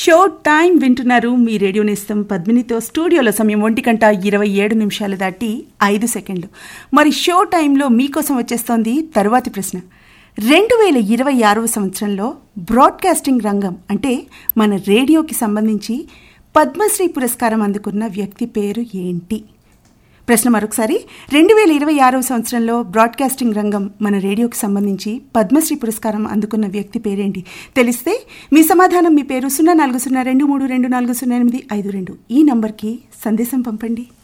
show time వింటున్నారు మీ radio నేస్తం పద్మినితో స్టూడియోలో సమయం ఒంటి గంట ఇరవై ఏడు నిమిషాలు దాటి ఐదు సెకండ్లు మరి షో టైంలో మీకోసం వచ్చేస్తోంది తరువాతి ప్రశ్న రెండు వేల ఇరవై ఆరవ సంవత్సరంలో బ్రాడ్కాస్టింగ్ రంగం అంటే మన రేడియోకి సంబంధించి పద్మశ్రీ పురస్కారం అందుకున్న వ్యక్తి పేరు ఏంటి ప్రశ్న మరొకసారి రెండు వేల ఇరవై ఆరవ సంవత్సరంలో బ్రాడ్కాస్టింగ్ రంగం మన రేడియోకి సంబంధించి పద్మశ్రీ పురస్కారం అందుకున్న వ్యక్తి పేరేంటి తెలిస్తే మీ సమాధానం మీ పేరు సున్నా నాలుగు సున్నా రెండు మూడు రెండు నాలుగు సున్నా ఎనిమిది ఐదు రెండు ఈ నంబర్కి సందేశం పంపండి